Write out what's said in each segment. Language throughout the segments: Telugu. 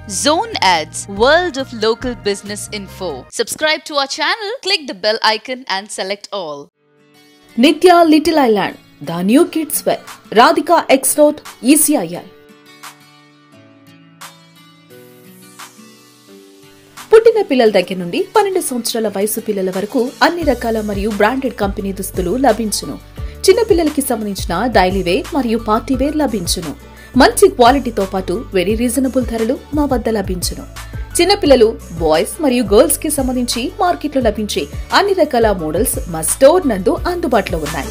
Zone Ads, World of Local Business Info. Subscribe to our channel, click the bell icon and select all. Nitya little island the new kids wear Radhika X road ECIL పుట్టిన పిల్లల దగ్గర నుండి పన్నెండు సంవత్సరాల వయసు పిల్లల వరకు అన్ని రకాల మరియు బ్రాండెడ్ కంపెనీ దుస్తులు లభించును చిన్న పిల్లలకి సంబంధించిన డైలీ వేర్ మరియు పార్టీ వేర్ లభించును మంచి క్వాలిటీతో పాటు వెరీ రీజనబుల్ ధరలు మా వద్ద లభించును చిన్నపిల్లలు బాయ్స్ మరియు గర్ల్స్ కి సంబంధించి మార్కెట్లో లభించే అన్ని రకాల మోడల్స్ మా స్టోర్ నందు అందుబాటులో ఉన్నాయి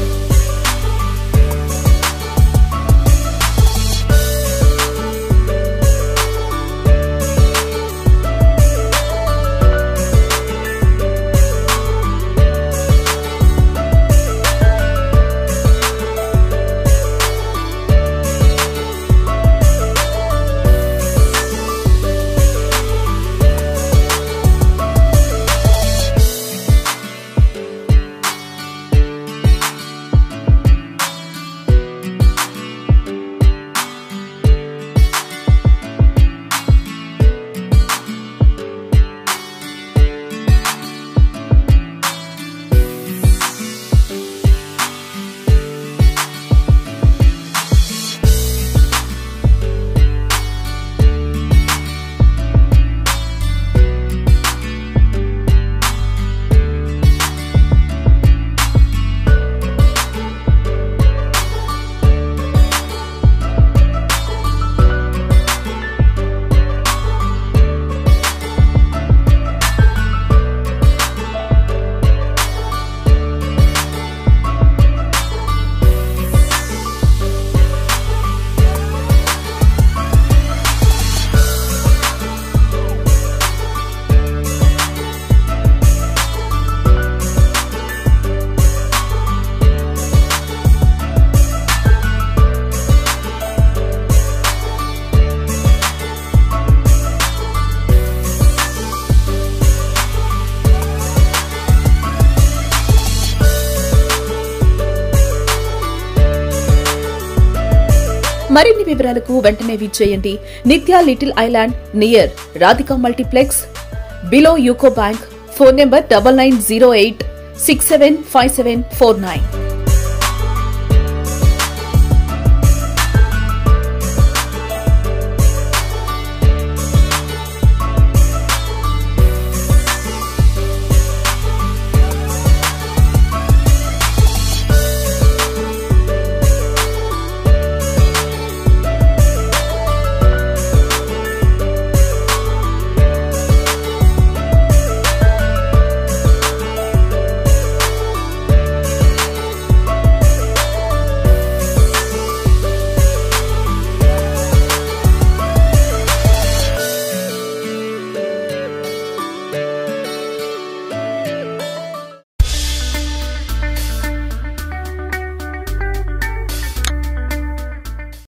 మరిన్ని వివరాలకు వెంటనే విచ్చేయండి Nitya little island near Radhika multiplex below UCO bank phone number double nine zero eight six seven five seven four nine